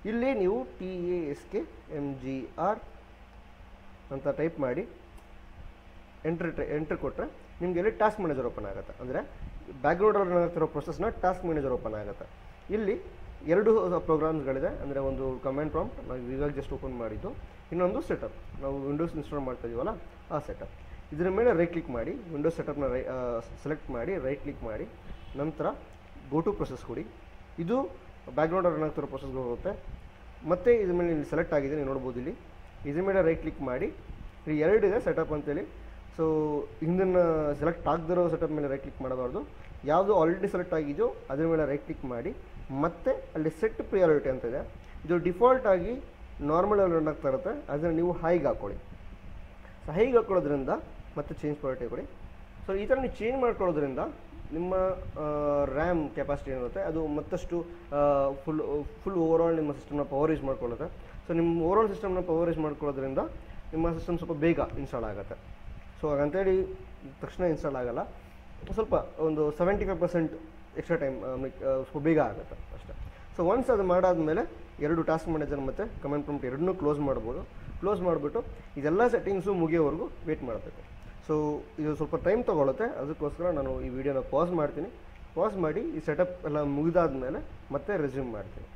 ಇಲ್ಲಿ ನೀವು T A S K M G R ಅಂತ ಟೈಪ್ ಮಾಡಿ ಎಂಟ್ರ್ ಎಂಟ್ರ್ ಕೊಟ್ಟರೆ ನಿಮಗೆ ಇಲ್ಲಿ ಟಾಸ್ಕ್ ಮ್ಯಾನೇಜರ್ ಓಪನ್ ಆಗುತ್ತೆ ಅಂದರೆ ಬ್ಯಾಕ್ಗ್ರೌಂಡಲ್ಲಿ ಆಗ್ತಿರೋ ಪ್ರೊಸೆಸ್ನ ಟಾಸ್ಕ್ ಮ್ಯಾನೇಜರ್ ಓಪನ್ ಆಗುತ್ತೆ ಇಲ್ಲಿ ಎರಡು ಪ್ರೋಗ್ರಾಮ್ಸ್ಗಳಿದೆ ಅಂದರೆ ಒಂದು ಕಮೆಂಟ್ ಪ್ರಾಂಪ್ಟ್ ನಾವು ಇವಾಗ ಜಸ್ಟ್ ಓಪನ್ ಮಾಡಿದ್ದು ಇನ್ನೊಂದು ಸೆಟಪ್ ನಾವು ವಿಂಡೋಸ್ ಇನ್ಸ್ಟಾಲ್ ಮಾಡ್ತಾ ಇದೀವಲ್ಲ ಆ ಸೆಟಪ್ ಇದರ ಮೇಲೆ ರೈಟ್ ಕ್ಲಿಕ್ ಮಾಡಿ ವಿಂಡೋಸ್ ಸೆಟಪ್ನ ರೈ ಸೆಲೆಕ್ಟ್ ಮಾಡಿ ರೈಟ್ ಕ್ಲಿಕ್ ಮಾಡಿ ನಂತರ ಗೋ ಟು ಪ್ರೊಸೆಸ್ ಕೊಡಿ ಇದು ಬ್ಯಾಕ್ಗ್ರೌಂಡ್ ರನ್ ಆಗ್ತಿರೋ ಪ್ರೊಸೆಸ್ಗೆ ಹೋಗುತ್ತೆ ಮತ್ತೆ ಇದ್ರ ಮೇಲೆ ಇಲ್ಲಿ ಸೆಲೆಕ್ಟ್ ಆಗಿದೆ ನೀವು ನೋಡ್ಬೋದು ಇಲ್ಲಿ ಇದ್ರ ಮೇಲೆ ರೈಟ್ ಕ್ಲಿಕ್ ಮಾಡಿ ಇಲ್ಲಿ ಎರಡಿದೆ ಸೆಟಪ್ ಅಂತೇಳಿ ಸೊ ಹಿಂದನ್ನು ಸೆಲೆಕ್ಟ್ ಆಗದಿರೋ ಸೆಟಪ್ ಮೇಲೆ ರೈಟ್ ಕ್ಲಿಕ್ ಮಾಡಬಾರ್ದು ಯಾವುದು ಆಲ್ರೆಡಿ ಸೆಲೆಕ್ಟ್ ಆಗಿದೆಯೋ ಅದ್ರ ಮೇಲೆ ರೈಟ್ ಕ್ಲಿಕ್ ಮಾಡಿ ಮತ್ತೆ ಅಲ್ಲಿ ಸೆಟ್ ಪ್ರಿಯಾರಿಟಿ ಅಂತ ಇದೆ ಇದು ಡಿಫಾಲ್ಟ್ ಆಗಿ ನಾರ್ಮಲ್ ರನ್ ಆಗ್ತಾ ಇರುತ್ತೆ ಅದನ್ನು ನೀವು ಹೈಗೆ ಹಾಕ್ಕೊಳ್ಳಿ ಸೊ ಹೈಗೆ ಹಾಕ್ಕೊಳ್ಳೋದ್ರಿಂದ ಮತ್ತೆ ಚೇಂಜ್ ಪ್ರಯಾರಿಟಿ ಕೊಡಿ ಸೊ ಈ ಥರ ನೀವು ಚೇಂಜ್ ಮಾಡ್ಕೊಳ್ಳೋದ್ರಿಂದ ನಿಮ್ಮ ರ್ಯಾಮ್ ಕೆಪಾಸಿಟಿ ಏನಿರುತ್ತೆ ಅದು ಮತ್ತಷ್ಟು ಫುಲ್ ಫುಲ್ ಓವರಾಲ್ ನಿಮ್ಮ ಸಿಸ್ಟಮ್ನ ಪವರ್ ಯೂಸ್ ಮಾಡ್ಕೊಳ್ಳುತ್ತೆ ಸೊ ನಿಮ್ಮ ಓವರಾಲ್ ಸಿಸ್ಟಮ್ನ ಪವರ್ ಯೂಸ್ ಮಾಡ್ಕೊಳ್ಳೋದ್ರಿಂದ ನಿಮ್ಮ ಸಿಸ್ಟಮ್ ಸ್ವಲ್ಪ ಬೇಗ ಇನ್ಸ್ಟಾಲ್ ಆಗುತ್ತೆ ಸೊ ಹಾಗಂತೇಳಿ ತಕ್ಷಣ ಇನ್ಸ್ಟಾಲ್ ಆಗಲ್ಲ ಸ್ವಲ್ಪ ಒಂದು seventy five percent extra time ಸ್ವಲ್ಪ ಬೇಗ ಆಗುತ್ತೆ ಅಷ್ಟೇ ಸೊ ಒನ್ಸ್ ಅದು ಮಾಡಾದ್ಮೇಲೆ ಎರಡು ಟಾಸ್ಕ್ ಮ್ಯಾನೇಜರ್ ಮತ್ತು ಕಮೆಂಟ್ ಪ್ರಾಂಪ್ಟ್ ಎರಡನ್ನೂ ಕ್ಲೋಸ್ ಮಾಡ್ಬೋದು ಕ್ಲೋಸ್ ಮಾಡಿಬಿಟ್ಟು ಇದೆಲ್ಲ ಸೆಟ್ಟಿಂಗ್ಸು ಮುಗಿಯೋವರೆಗೂ ವೇಟ್ ಮಾಡಬೇಕು ಸೊ ಇದು ಸ್ವಲ್ಪ ಟೈಮ್ ತೊಗೊಳುತ್ತೆ ಅದಕ್ಕೋಸ್ಕರ ನಾನು ಈ ವಿಡಿಯೋನ ಪಾಸ್ ಮಾಡ್ತೀನಿ ಪಾಸ್ ಮಾಡಿ ಈ ಸೆಟಪ್ ಎಲ್ಲ ಮುಗಿದಾದ್ಮೇಲೆ ಮತ್ತೆ ರೆಸ್ಯೂಮ್ ಮಾಡ್ತೀನಿ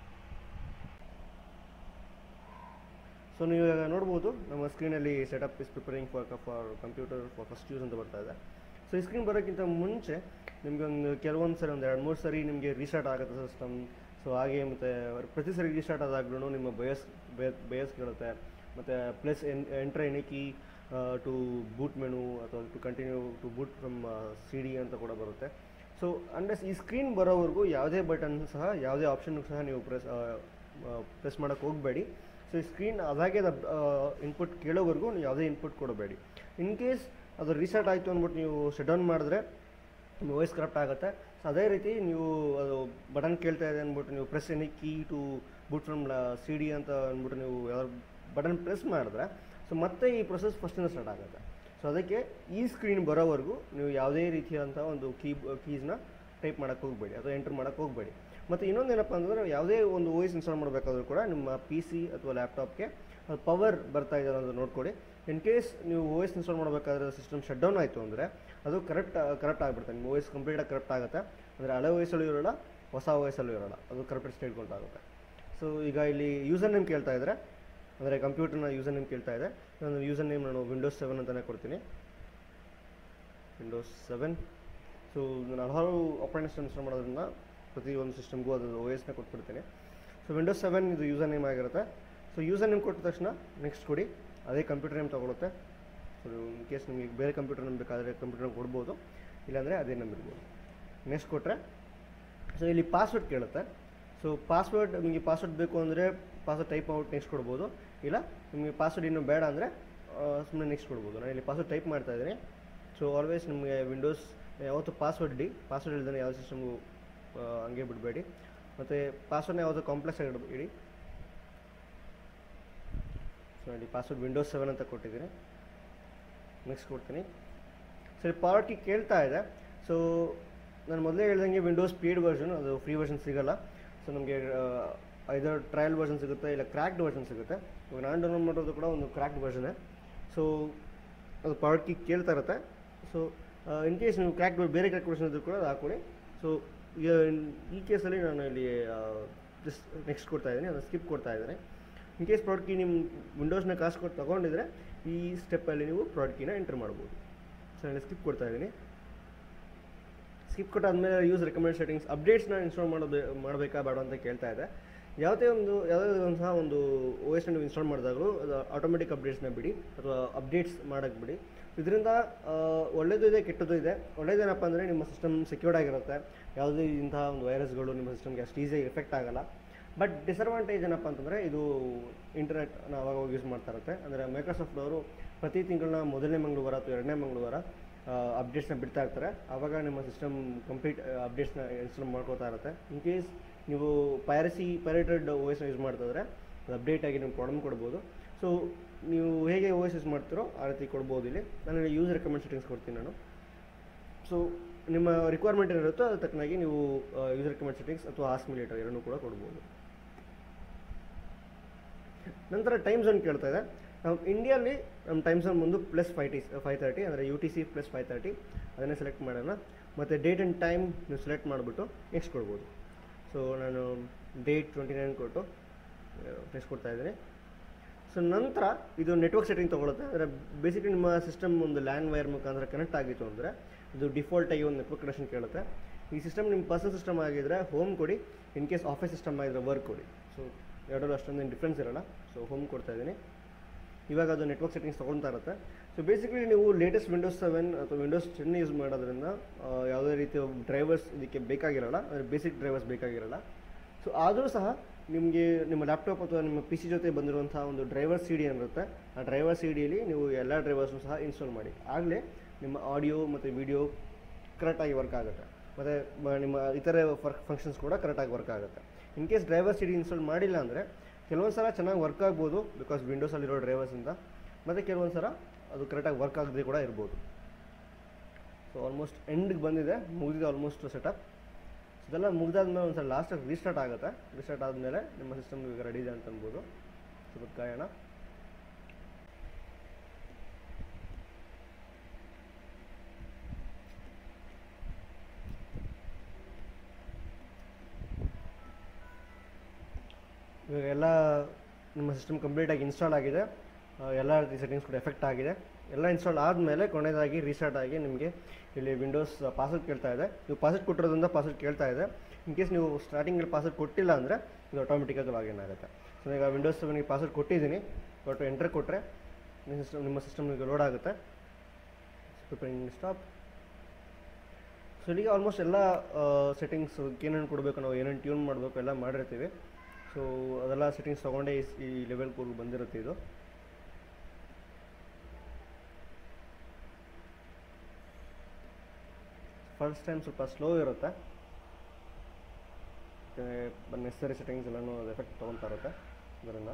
ಸೊ ನೀವು ಇವಾಗ ನೋಡ್ಬೋದು ನಮ್ಮ ಸ್ಕ್ರೀನಲ್ಲಿ setup is preparing for for computer for first use ಅಂತ ಬರ್ತಾ ಇದೆ ಸೊ ಈ ಸ್ಕ್ರೀನ್ ಬರೋಕ್ಕಿಂತ ಮುಂಚೆ ನಿಮಗೆ ಒಂದು ಕೆಲವೊಂದು ಸರಿ ಒಂದು ಎರಡು ಮೂರು ಸರಿ ನಿಮಗೆ ರೀಸ್ಟಾರ್ಟ್ ಆಗುತ್ತೆ ಸಿಸ್ಟಮ್ ಸೊ ಹಾಗೆ ಮತ್ತು ಪ್ರತಿ ಸರಿ ರೀಸ್ಟಾರ್ಟ್ ಆದಾಗ್ಲೂ ನಿಮ್ಮ ಬಯಸ್ ಬಯಸ್ ಕೇಳುತ್ತೆ ಮತ್ತು plus N enter any key to boot menu ಅಥವಾ to continue to boot from C D ಅಂತ ಕೂಡ ಬರುತ್ತೆ ಸೊ ಅಂಡಸ್ ಈ ಸ್ಕ್ರೀನ್ ಬರೋವರೆಗೂ ಯಾವುದೇ ಬಟನ್ ಸಹ ಯಾವುದೇ ಆಪ್ಷನ್ ಸಹ ನೀವು ಪ್ರೆಸ್ ಪ್ರೆಸ್ ಮಾಡೋಕ್ಕೆ ಹೋಗಬೇಡಿ ಸೊ ಈ ಸ್ಕ್ರೀನ್ ಅದಾಗೆ ಇನ್ಪುಟ್ ಕೇಳೋವರೆಗೂ ನೀವು ಯಾವುದೇ ಇನ್ಪುಟ್ ಕೊಡಬೇಡಿ ಇನ್ ಕೇಸ್ ಅದು ರೀಸೆಟ್ ಆಯಿತು ಅಂದ್ಬಿಟ್ಟು ನೀವು ಶಟ್ ಡೌನ್ ಮಾಡಿದ್ರೆ ನಿಮ್ಮ ವಾಯ್ಸ್ ಕರೆಕ್ಟ್ ಆಗುತ್ತೆ ಸೊ ಅದೇ ರೀತಿ ನೀವು ಅದು ಬಟನ್ ಕೇಳ್ತಾ ಇದೆ ಅಂದ್ಬಿಟ್ಟು ನೀವು press any key to boot from C D ಅಂತ ಅಂದ್ಬಿಟ್ಟು ನೀವು ಯಾವ್ದು ಬಟನ್ ಪ್ರೆಸ್ ಮಾಡಿದ್ರೆ ಸೊ ಮತ್ತೆ ಈ ಪ್ರೊಸೆಸ್ ಫಸ್ಟಿಂದ ಸ್ಟಾರ್ಟ್ ಆಗುತ್ತೆ ಸೊ ಅದಕ್ಕೆ ಈ ಸ್ಕ್ರೀನ್ ಬರೋವರೆಗೂ ನೀವು ಯಾವುದೇ ರೀತಿಯಾದಂಥ ಒಂದು ಕೀ ಕೀಸ್ನ ಟೈಪ್ ಮಾಡೋಕ್ಕೆ ಹೋಗಬೇಡಿ ಅಥವಾ ಎಂಟ್ರ್ ಮಾಡೋಕ್ಕೆ ಹೋಗಬೇಡಿ ಮತ್ತು ಇನ್ನೊಂದು ಏನಪ್ಪ ಅಂತಂದರೆ ಯಾವುದೇ ಒಂದು ಓಯ್ಸ್ ಇನ್ಸ್ಟಾಲ್ ಮಾಡಬೇಕಾದ್ರೂ ಕೂಡ ನಿಮ್ಮ ಪಿ ಸಿ ಅಥವಾ ಲ್ಯಾಪ್ಟಾಪ್ಗೆ ಅದು ಪವರ್ ಬರ್ತಾ ಇದೆ ಅನ್ನೋದು ನೋಡ್ಕೊಳ್ಳಿ ಇನ್ ಕೇಸ್ ನೀವು ಓ ಎಸ್ ಇನ್ಸ್ಟಾಲ್ ಮಾಡಬೇಕಾದ್ರೆ ಸಿಸ್ಟಮ್ ಶಟ್ ಡೌನ್ ಆಯಿತು ಅಂದರೆ ಅದು ಕರೆಕ್ಟ್ ಕರೆಕ್ಟ್ ಆಗಿಬಿಡುತ್ತೆ ನಿಮ್ಮ ಓ ಎಸ್ ಕಂಪ್ಲೀಟಾಗಿ ಕರೆಕ್ಟ್ ಆಗುತ್ತೆ ಅಂದರೆ ಹಳೆ ವಯಸ್ಸಲ್ಲೂ ಇರೋಲ್ಲ ಹೊಸ ವಯಸ್ಸಲ್ಲೂ ಇರೋಲ್ಲ ಅದು ಕರೆಕ್ಟ್ ಸ್ಟೇಟ್ ಆಗುತ್ತೆ ಸೊ ಈಗ ಇಲ್ಲಿ ಯೂಸರ್ ನೇಮ್ ಕೇಳ್ತಾ ಇದ್ದಾರೆ ಅಂದರೆ ಕಂಪ್ಯೂಟರ್ನ ಯೂಸರ್ ನೇಮ್ ಕೇಳ್ತಾ ಇದೆ ನಾನು ಯೂಸರ್ ನೇಮ್ ನಾನು ವಿಂಡೋಸ್ ಸೆವೆನ್ ಅಂತಲೇ ಕೊಡ್ತೀನಿ ವಿಂಡೋಸ್ ಸೆವೆನ್ ಸೊ ನಾನು ಹಲವಾರು ಆಪರೇಟಿಂಗ್ ಇನ್ಸ್ಟಾಲ್ ಮಾಡೋದ್ರಿಂದ ಪ್ರತಿ ಒಂದು ಸಿಸ್ಟಮ್ಗೂ ಅದು ಓ ಎಸ್ನ ಕೊಟ್ಬಿಡ್ತೀನಿ ಸೊ ವಿಂಡೋಸ್ ಸೆವೆನ್ ಇದು ಯೂಸರ್ ನೇಮ್ ಆಗಿರುತ್ತೆ ಸೊ ಯೂಸರ್ ನೇಮ್ ಕೊಟ್ಟ ತಕ್ಷಣ ನೆಕ್ಸ್ಟ್ ಕೊಡಿ ಅದೇ ಕಂಪ್ಯೂಟರ್ ನೇಮ್ ತೊಗೊಳುತ್ತೆ ಸೊ ಇನ್ ಕೇಸ್ ನಿಮಗೆ ಬೇರೆ ಕಂಪ್ಯೂಟರ್ ನೇಮ್ ಬೇಕಾದರೆ ಕಂಪ್ಯೂಟರ್ ನೇಮ್ ಕೊಡ್ಬೋದು ಇಲ್ಲಾಂದರೆ ಅದೇ ನೇಮ್ ಇರ್ಬೋದು ನೆಕ್ಸ್ಟ್ ಕೊಟ್ಟರೆ ಸೊ ಇಲ್ಲಿ ಪಾಸ್ವರ್ಡ್ ಕೇಳುತ್ತೆ ಸೊ ಪಾಸ್ವರ್ಡ್ ನಿಮಗೆ ಪಾಸ್ವರ್ಡ್ ಬೇಕು ಅಂದರೆ ಪಾಸ್ವರ್ಡ್ ಟೈಪ್ ಮಾಡ್ಬಿಟ್ಟು ನೆಕ್ಸ್ಟ್ ಕೊಡ್ಬೋದು ಇಲ್ಲ ನಿಮಗೆ ಪಾಸ್ವರ್ಡ್ ಇನ್ನೂ ಬೇಡ ಅಂದರೆ ಸುಮ್ಮನೆ ನೆಕ್ಸ್ಟ್ ಕೊಡ್ಬೋದು ನಾನು ಇಲ್ಲಿ ಪಾಸ್ವರ್ಡ್ ಟೈಪ್ ಮಾಡ್ತಾ ಇದ್ದೀನಿ ಸೊ ಆಲ್ವೇಸ್ ನಿಮಗೆ ವಿಂಡೋಸ್ ಯಾವತ್ತು ಪಾಸ್ವರ್ಡ್ ಇಡಿ ಪಾಸ್ವರ್ಡ್ ಇಲ್ದೇ ಯಾವ ಸಿಸ್ಟಮ್ಗೂ ಹಂಗೆ ಬಿಡಬೇಡಿ ಮತ್ತು ಪಾಸ್ವರ್ಡ್ನ ಯಾವುದು ಕಾಂಪ್ಲೆಕ್ಸ್ ಆಗಿ ಇಡಿ ಸೊ ನೋಡಿ ಪಾಸ್ವರ್ಡ್ ವಿಂಡೋಸ್ ಸೆವೆನ್ ಅಂತ ಕೊಟ್ಟಿದ್ದೀನಿ ನೆಕ್ಸ್ಟ್ ಕೊಡ್ತೀನಿ ಸರಿ ಪಾವರ್ಟಿ ಕೇಳ್ತಾ ಇದೆ ಸೊ ನಾನು ಮೊದಲೇ ಹೇಳ್ದಂಗೆ ವಿಂಡೋಸ್ ಪೇಡ್ ವರ್ಷನ್ ಅದು ಫ್ರೀ ವರ್ಷನ್ ಸಿಗಲ್ಲ ಸೊ ನಮಗೆ ಐದರ್ ಟ್ರಯಲ್ ವರ್ಷನ್ ಸಿಗುತ್ತೆ ಇಲ್ಲ ಕ್ರ್ಯಾಕ್ಡ್ ವರ್ಷನ್ ಸಿಗುತ್ತೆ ಇವಾಗ ನಾನು ಡೌನ್ಲೋಡ್ ಮಾಡೋದು ಕೂಡ ಒಂದು ಕ್ರ್ಯಾಕ್ಡ್ ವರ್ಷನೇ ಸೊ ಅದು ಪವರ್ ಕೀ ಕೇಳ್ತಾ ಇರುತ್ತೆ ಸೊ ಇನ್ ಕೇಸ್ ನೀವು ಕ್ರ್ಯಾಕ್ ಬೇರೆ ಕ್ರ್ಯಾಕ್ ವರ್ಷನ್ ಇದ್ರೂ ಕೂಡ ಅದು ಹಾಕೊಳ್ಳಿ ಸೊ ಈಗ ಈ ಕೇಸಲ್ಲಿ ನಾನು ಇಲ್ಲಿ ಜಸ್ಟ್ ನೆಕ್ಸ್ಟ್ ಕೊಡ್ತಾ ಇದ್ದೀನಿ ಅದು ಸ್ಕಿಪ್ ಕೊಡ್ತಾ ಇದ್ದೀನಿ ಇನ್ ಕೇಸ್ ಪ್ರಾಡಕ್ಟ್ ಕೀ ನಿಮ್ಮ ವಿಂಡೋಸ್ನ ಕಾಸು ಕೊಟ್ಟು ತೊಗೊಂಡಿದ್ರೆ ಈ ಸ್ಟೆಪ್ಪಲ್ಲಿ ನೀವು ಪ್ರಾಡಕ್ಟ್ ಕೀನ ಎಂಟರ್ ಮಾಡ್ಬೋದು ಸೊ ನಾನು ಸ್ಕಿಪ್ ಕೊಡ್ತಾ ಇದ್ದೀನಿ ಸ್ಕಿಪ್ ಕೊಟ್ಟಾದ್ಮೇಲೆ ಯೂಸ್ ರೆಕಮೆಂಡ್ ಸೆಟ್ಟಿಂಗ್ಸ್ ಅಪ್ಡೇಟ್ಸ್ನ ಇನ್ಸ್ಟಾಲ್ ಮಾಡೋದು ಮಾಡಬೇಕಾ ಬೇಡ ಅಂತ ಕೇಳ್ತಾ ಇದೆ ಯಾವುದೇ ಒಂದು ಯಾವುದೇ ಒಂದು ಸಹ ಒಂದು ಓ ಎಸ್ ನೀವು ಇನ್ಸ್ಟಾಲ್ ಮಾಡಿದಾಗಲೂ ಅದು ಆಟೋಮೆಟಿಕ್ ಅಪ್ಡೇಟ್ಸ್ನ ಬಿಡಿ ಅಥವಾ ಅಪ್ಡೇಟ್ಸ್ ಮಾಡೋಕ್ಕೆ ಬಿಡಿ ಇದರಿಂದ ಒಳ್ಳೆಯದು ಇದೆ ಕೆಟ್ಟದ್ದು ಇದೆ ಒಳ್ಳೇದೇನಪ್ಪ ಅಂದರೆ ನಿಮ್ಮ ಸಿಸ್ಟಮ್ ಸೆಕ್ಯೂರ್ಡ್ ಆಗಿರುತ್ತೆ ಯಾವುದೇ ಇಂತಹ ಒಂದು ವೈರಸ್ಗಳು ನಿಮ್ಮ ಸಿಸ್ಟಮ್ಗೆ ಅಷ್ಟು ಈಸಿಯಾಗಿ ಎಫೆಕ್ಟ್ ಆಗಲ್ಲ ಬಟ್ ಡಿಸಡ್ವಾಂಟೇಜ್ ಏನಪ್ಪ ಅಂತಂದರೆ ಇದು ಇಂಟರ್ನೆಟ್ನ ಅವಾಗ ಯೂಸ್ ಮಾಡ್ತಾ ಇರುತ್ತೆ ಅಂದರೆ ಮೈಕ್ರೋಸಾಫ್ಟ್ ಅವರು ಪ್ರತಿ ತಿಂಗಳನ್ನ ಮೊದಲನೇ ಮಂಗಳವಾರ ಅಥವಾ ಎರಡನೇ ಮಂಗಳವಾರ ಅಪ್ಡೇಟ್ಸ್ನ ಬಿಡ್ತಾ ಇರ್ತಾರೆ ಆವಾಗ ನಿಮ್ಮ ಸಿಸ್ಟಮ್ ಕಂಪ್ಲೀಟ್ ಅಪ್ಡೇಟ್ಸ್ನ ಇನ್ಸ್ಟಾಲ್ ಮಾಡ್ಕೋತಾ ಇರುತ್ತೆ ಇನ್ ಕೇಸ್ ನೀವು ಪೈರಸಿ ಪೈರೇಟೆಡ್ ಓ ಎಸ್ನ ಯೂಸ್ ಮಾಡ್ತಿದ್ರೆ ಅದು ಅಪ್ಡೇಟ್ ಆಗಿ ನಿಮ್ಗೆ ಪ್ರಾಬ್ಲಮ್ ಕೊಡ್ಬೋದು ಸೊ ನೀವು ಹೇಗೆ ಓ ಎಸ್ ಯೂಸ್ ಮಾಡ್ತೀರೋ ಆ ರೀತಿ ಕೊಡ್ಬೋದು ಇಲ್ಲಿ ನಾನು ಯೂಸ್ ರೆಕಮೆಂಡ್ ಸೆಟ್ಟಿಂಗ್ಸ್ ಕೊಡ್ತೀನಿ ನಾನು ಸೊ ನಿಮ್ಮ ರಿಕ್ವೈರ್ಮೆಂಟ್ ಏನಿರುತ್ತೋ ಅದ್ರ ತಕ್ಕನಾಗಿ ನೀವು ಯೂಸ್ ರೆಕಮೆಂಡ್ ಸೆಟ್ಟಿಂಗ್ಸ್ ಅಥವಾ ಆಸ್ಮಿಲೇಟರ್ ಎರಡನ್ನೂ ಕೂಡ ಕೊಡ್ಬೋದು ನಂತರ ಟೈಮ್ ಝೋನ್ ಕೇಳ್ತಾ ಇದೆ ನಾವು ಇಂಡಿಯಲ್ಲಿ ನಮ್ಮ ಟೈಮ್ ಝೋನ್ ಮುಂದೆ plus fifty five thirty ಅಂದರೆ U T C plus five thirty ಅದನ್ನೇ ಸೆಲೆಕ್ಟ್ ಮಾಡೋಣ ಮತ್ತು ಡೇಟ್ ಆ್ಯಂಡ್ ಟೈಮ್ ನೀವು ಸೆಲೆಕ್ಟ್ ಮಾಡಿಬಿಟ್ಟು ನೆಕ್ಸ್ಟ್ ಕೊಡ್ಬೋದು ಸೊ ನಾನು ಡೇಟ್ ಟ್ವೆಂಟಿ ನೈನ್ ಕೊಟ್ಟು ನೆಕ್ಸ್ಟ್ ಕೊಡ್ತಾ ಇದ್ದೀನಿ ಸೊ ನಂತರ ಇದು ನೆಟ್ವರ್ಕ್ ಸೆಟ್ಟಿಂಗ್ ತೊಗೊಳುತ್ತೆ ಅಂದರೆ ಬೇಸಿಕಲಿ ನಿಮ್ಮ ಸಿಸ್ಟಮ್ ಒಂದು ಲ್ಯಾಂಡ್ ವೈರ್ ಮುಖಾಂತರ ಕನೆಕ್ಟ್ ಆಗಿತ್ತು ಅಂದರೆ ಇದು ಡಿಫಾಲ್ಟಾಗಿ ಒಂದು ನೆಟ್ವರ್ಕ್ ಕನೆಕ್ಷನ್ ಕೇಳುತ್ತೆ ಈ ಸಿಸ್ಟಮ್ ನಿಮ್ಮ ಪರ್ಸನಲ್ ಸಿಸ್ಟಮ್ ಆಗಿದ್ದರೆ ಹೋಮ್ ಕೊಡಿ ಇನ್ ಕೇಸ್ ಆಫೀಸ್ ಸಿಸ್ಟಮ್ ಆಗಿದ್ರೆ ವರ್ಕ್ ಕೊಡಿ ಸೊ ಎರಡರಲ್ಲೂ ಅಷ್ಟೊಂದೇನು ಡಿಫ್ರೆನ್ಸ್ ಇರಲ್ಲ ಸೊ ಹೋಮ್ ಕೊಡ್ತಾ ಇದ್ದೀನಿ ಇವಾಗ ಅದು ನೆಟ್ವರ್ಕ್ ಸೆಟ್ಟಿಂಗ್ಸ್ ತೊಗೊಳ್ತಾ ಇರುತ್ತೆ ಸೊ ಬೇಸಿಕಲಿ ನೀವು ಲೇಟೆಸ್ಟ್ ವಿಂಡೋಸ್ ಸೆವೆನ್ ಅಥವಾ ವಿಂಡೋಸ್ ಟೆನ್ ಯೂಸ್ ಮಾಡೋದ್ರಿಂದ ಆ, ಯಾವುದೇ ರೀತಿಯ ಡ್ರೈವರ್ಸ್ ಇದಕ್ಕೆ ಬೇಕಾಗಿರಲ್ಲ ಅಂದರೆ ಬೇಸಿಕ್ ಡ್ರೈವರ್ಸ್ ಬೇಕಾಗಿರಲ್ಲ ಸೊ ಆದರೂ ಸಹ ನಿಮಗೆ ನಿಮ್ಮ ಲ್ಯಾಪ್ಟಾಪ್ ಅಥವಾ ನಿಮ್ಮ ಪಿ ಸಿ ಜೊತೆ ಬಂದಿರುವಂಥ ಒಂದು ಡ್ರೈವರ್ ಸಿ ಡಿ ಏನಿರುತ್ತೆ ಆ ಡ್ರೈವರ್ ಸಿ ಡಿಯಲ್ಲಿ ನೀವು ಎಲ್ಲ ಡ್ರೈವರ್ಸ್ನು ಸಹ ಇನ್ಸ್ಟಾಲ್ ಮಾಡಿ ಆಗಲೇ ನಿಮ್ಮ ಆಡಿಯೋ ಮತ್ತು ವಿಡಿಯೋ ಕರೆಕ್ಟಾಗಿ ವರ್ಕ್ ಆಗುತ್ತೆ ಮತ್ತು ನಿಮ್ಮ ಇತರೆ ವರ್ಕ್ ಫಂಕ್ಷನ್ಸ್ ಕೂಡ ಕರೆಕ್ಟಾಗಿ ವರ್ಕ್ ಆಗುತ್ತೆ in case driver C D install ಮಾಡಿಲ್ಲ ಅಂದರೆ ಕೆಲವೊಂದು ಸಲ ಚೆನ್ನಾಗಿ ವರ್ಕ್ ಆಗ್ಬೋದು ಬಿಕಾಸ್ ವಿಂಡೋಸಲ್ಲಿರೋ ಡ್ರೈವರ್ಸಿಂದ ಮತ್ತು ಕೆಲವೊಂದು ಸಲ ಅದು ಕರೆಕ್ಟಾಗಿ ವರ್ಕ್ ಆಗದೆ ಕೂಡ ಇರ್ಬೋದು ಸೊ ಆಲ್ಮೋಸ್ಟ್ ಎಂಡ್ಗೆ ಬಂದಿದೆ ಮುಗಿದಿದೆ ಆಲ್ಮೋಸ್ಟ್ ಸೆಟಪ್ ಇದೆಲ್ಲ ಮುಗಿದಾದ್ಮೇಲೆ ಒಂದು ಸಲ ಲಾಸ್ಟಾಗಿ ರೀಸ್ಟಾರ್ಟ್ ಆಗುತ್ತೆ ರೀಸ್ಟಾರ್ಟ್ ಆದಮೇಲೆ ನಿಮ್ಮ ಸಿಸ್ಟಮ್ ಈಗ ರೆಡಿ ಇದೆ ಅಂತ ಅನ್ಬೋದು ಸ್ವಲ್ಪ ಕಾಯೋಣ ಇವಾಗ ಎಲ್ಲ ನಿಮ್ಮ ಸಿಸ್ಟಮ್ ಕಂಪ್ಲೀಟಾಗಿ ಇನ್ಸ್ಟಾಲ್ ಆಗಿದೆ ಆ, ಎಲ್ಲ ರೀತಿ ಸೆಟ್ಟಿಂಗ್ಸ್ ಕೂಡ ಎಫೆಕ್ಟ್ ಆಗಿದೆ ಎಲ್ಲ ಇನ್ಸ್ಟಾಲ್ ಆದಮೇಲೆ ಕೊನೆಯದಾಗಿ ರೀಸ್ಟಾರ್ಟ್ ಆಗಿ ನಿಮಗೆ ಇಲ್ಲಿ ವಿಂಡೋಸ್ ಪಾಸ್ವರ್ಡ್ ಕೇಳ್ತಾ ಇದೆ ನೀವು ಪಾಸ್ವರ್ಡ್ ಕೊಟ್ಟಿರೋದ್ರಿಂದ ಪಾಸ್ವರ್ಡ್ ಕೇಳ್ತಾ ಇದೆ ಇನ್ ಕೇಸ್ ನೀವು ಸ್ಟಾರ್ಟಿಂಗಲ್ಲಿ ಪಾಸ್ವರ್ಡ್ ಕೊಟ್ಟಿಲ್ಲ ಅಂದರೆ ಇದು ಆಟೋಮೆಟಿಕ್ಕಾಗಿ ಲಾಗಿನ್ ಆಗುತ್ತೆ ಸೊ ಈಗ ವಿಂಡೋಸ್ ಸೆವೆನ್ಗೆ ಪಾಸ್ವರ್ಡ್ ಕೊಟ್ಟಿದ್ದೀನಿ ಬಟ್ ಎಂಟ್ರ್ ಕೊಟ್ಟರೆ ನಿಮ್ಮ ಸಿಸ್ಟಮ್ ನಿಮ್ಮ ಸಿಸ್ಟಮ್ಗೆ ಲೋಡ್ ಆಗುತ್ತೆ ಪ್ರಿಪೇರಿಂಗ್ ಸ್ಟಾಪ್ ಸೊ ಇಲ್ಲಿಗೆ ಆಲ್ಮೋಸ್ಟ್ ಎಲ್ಲ ಸೆಟ್ಟಿಂಗ್ಸ್ ಏನೇನು ಕೊಡಬೇಕು ನಾವು ಏನೇನು ಟ್ಯೂನ್ ಮಾಡಬೇಕು ಎಲ್ಲ ಮಾಡಿರ್ತೀವಿ ಸೊ ಅದೆಲ್ಲ ಸೆಟ್ಟಿಂಗ್ಸ್ ತೊಗೊಂಡೇ ಈ- ಈ ಲೆವೆಲ್ ಕೂರ್ಗ್ ಬಂದಿರುತ್ತೆ ಇದು ಫಸ್ಟ್ ಟೈಮ್ ಸ್ವಲ್ಪ ಸ್ಲೋ ಇರುತ್ತೆ ನೆಸರಿ ಸೆಟ್ಟಿಂಗ್ಸ್ ಎಲ್ಲನೂ ಅದು ಎಫೆಕ್ಟ್ ತೊಗೊತಾ ಇರುತ್ತೆ ಇದರಿಂದ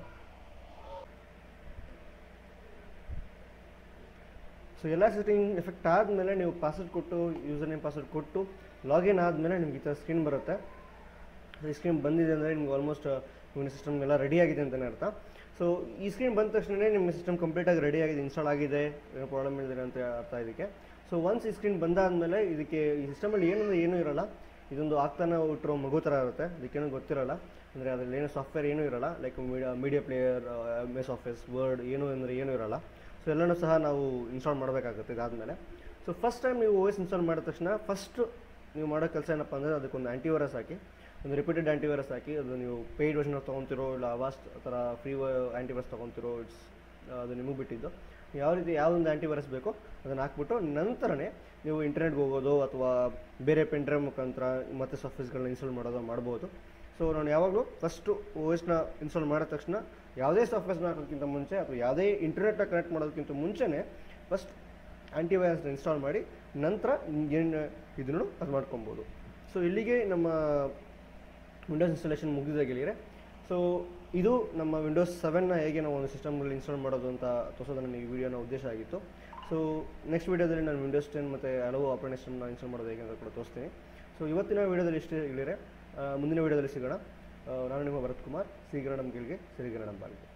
ಸೊ ಎಲ್ಲ ಸೆಟ್ಟಿಂಗ್ ಎಫೆಕ್ಟ್ ಆದಮೇಲೆ ನೀವು ಪಾಸ್ವರ್ಡ್ ಕೊಟ್ಟು ಯೂಸರ್ ನೇಮ್ ಪಾಸ್ವರ್ಡ್ ಕೊಟ್ಟು ಲಾಗಿನ್ ಆದಮೇಲೆ ನಿಮ್ಗೆ ಈ ಥರ ಸ್ಕ್ರೀನ್ ಬರುತ್ತೆ ಈ ಸ್ಕ್ರೀನ್ ಬಂದಿದೆ ಅಂದರೆ ನಿಮ್ಗೆ ಆಲ್ಮೋಸ್ಟ್ ನಿಮ್ಮ ಸಿಸ್ಟಮ್ ಎಲ್ಲ ರೆಡಿ ಆಗಿದೆ ಅಂತಲೇ ಅರ್ಥ ಸೊ ಈ ಸ್ಕ್ರೀನ್ ಬಂದ ತಕ್ಷಣ ನಿಮ್ಮ ಸಿಸ್ಟಮ್ ಕಂಪ್ಲೀಟಾಗಿ ರೆಡಿ ಆಗಿದೆ ಇನ್ಸ್ಟಾಲ್ ಆಗಿದೆ ಏನೋ ಪ್ರಾಬ್ಲಮ್ ಇಲ್ಲದೆ ಅಂತ ಅರ್ಥ ಇದಕ್ಕೆ ಸೊ ಒನ್ಸ್ ಈ ಸ್ಕ್ರೀನ್ ಬಂದಾದಮೇಲೆ ಇದಕ್ಕೆ ಈ ಸಿಸ್ಟಮಲ್ಲಿ ಏನಂದ್ರೆ ಏನೂ ಇರಲ್ಲ ಇದೊಂದು ಆಗ್ತಾನೆ ಹುಟ್ಟಿರೋ ಮಗು ಥರ ಇರುತ್ತೆ ಇದಕ್ಕೇನು ಗೊತ್ತಿರಲ್ಲ ಅಂದರೆ ಅದರಲ್ಲಿ ಏನೋ ಸಾಫ್ಟ್ವೇರ್ ಏನೂ ಇರಲ್ಲ like media media player M S office word ಏನು ಅಂದರೆ ಏನೂ ಇರಲ್ಲ ಸೊ ಎಲ್ಲನೂ ಸಹ ನಾವು ಇನ್ಸ್ಟಾಲ್ ಮಾಡಬೇಕಾಗುತ್ತೆ ಇದಾದಮೇಲೆ ಸೊ ಫಸ್ಟ್ ಟೈಮ್ ನೀವು ಓ ಎಸ್ ಇನ್ಸ್ಟಾಲ್ ಮಾಡಿದ ತಕ್ಷಣ ಫಸ್ಟ್ ನೀವು ಮಾಡೋ ಕೆಲಸ ಏನಪ್ಪ ಅಂದರೆ ಅದಕ್ಕೊಂದು ಆ್ಯಂಟಿವೈರಸ್ ಹಾಕಿ ಒಂದು ರಿಪೀಟೆಡ್ ಆ್ಯಂಟಿವೈರಸ್ ಹಾಕಿ ಅದು ನೀವು ಪೇಯ್ಡ್ ವರ್ಷನ್ ತೊಗೊತಿರೋ ಇಲ್ಲ ಅವಾಸ್ಟ್ ಥರ ಫ್ರೀ ಆ್ಯಂಟಿವೈರಸ್ ತೊಗೊತಿರೋ ಇಟ್ಸ್ ಅದು ನಿಮಗೆ ಬಿಟ್ಟಿದ್ದು ಯಾವ ರೀತಿ ಯಾವೊಂದು ಆ್ಯಂಟಿವೈರಸ್ ಬೇಕೋ ಅದನ್ನು ಹಾಕ್ಬಿಟ್ಟು ನಂತರನೇ ನೀವು ಇಂಟರ್ನೆಟ್ಗೆ ಹೋಗೋದು ಅಥವಾ ಬೇರೆ ಪೆನ್ ಡ್ರೈವ್ ಮುಖಾಂತರ ಮತ್ತೆ ಸಾಫ್ಟ್ವೇರ್ಸ್ಗಳನ್ನ ಇನ್ಸ್ಟಾಲ್ ಮಾಡೋದು ಮಾಡ್ಬೋದು ಸೊ ನಾನು ಯಾವಾಗಲೂ ಫಸ್ಟು ಓ ಎಸ್ನ ಇನ್ಸ್ಟಾಲ್ ಮಾಡಿದ ತಕ್ಷಣ ಯಾವುದೇ ಸಾಫ್ಟ್ವೇರ್ಸ್ನ ಹಾಕೋದಕ್ಕಿಂತ ಮುಂಚೆ ಅಥವಾ ಯಾವುದೇ ಇಂಟರ್ನೆಟ್ನ ಕನೆಕ್ಟ್ ಮಾಡೋದಕ್ಕಿಂತ ಮುಂಚೆನೇ ಫಸ್ಟ್ ಆ್ಯಂಟಿವೈರಸ್ನ ಇನ್ಸ್ಟಾಲ್ ಮಾಡಿ ನಂತರ ಏನು ಇದನ್ನು ಅದು ಮಾಡ್ಕೊಬೋದು ಸೊ ಇಲ್ಲಿಗೆ ನಮ್ಮ ವಿಂಡೋಸ್ ಇನ್ಸ್ಟಾಲೇಷನ್ ಮುಗಿದಿದೆ ಗೆಳೆಯರೆ ಸೊ ಇದು ನಮ್ಮ ವಿಂಡೋಸ್ ಸೆವೆನ್ನ ಹೇಗೆ ನಾವು ಒಂದು ಸಿಸ್ಟಮ್ನಲ್ಲಿ ಇನ್ಸ್ಟಾಲ್ ಮಾಡೋದು ಅಂತ ತೋರಿಸೋದು ನನ್ನ ಈ ವಿಡಿಯೋನ ಉದ್ದೇಶ ಆಗಿತ್ತು ಸೊ ನೆಕ್ಸ್ಟ್ ವೀಡಿಯೋದಲ್ಲಿ ನಾನು ವಿಂಡೋಸ್ ಟೆನ್ ಮತ್ತು ಹಲವು ಆಪರೇಟಿಂಗ್ ಸಿಸ್ಟಮ್ನ ಇನ್ಸ್ಟಾಲ್ ಮಾಡೋದು ಹೇಗೆ ಅಂತ ಕೂಡ ತೋರಿಸ್ತೀನಿ ಸೊ ಇವತ್ತಿನ ವೀಡಿಯೋದಲ್ಲಿ ಇಷ್ಟೇ ಗೆಳೆಯರೆ ಆ, ಮುಂದಿನ ವೀಡಿಯೋದಲ್ಲಿ ಸಿಗೋಣ ಆ, ನಾನು ನಿಮ್ಮ ಭರತ್ ಕುಮಾರ್ ಶ್ರೀಗರಣಂ ಗಿಲ್ಗೆ ಶ್ರೀಗರಣಂ ಬಾಲ್ಗೆ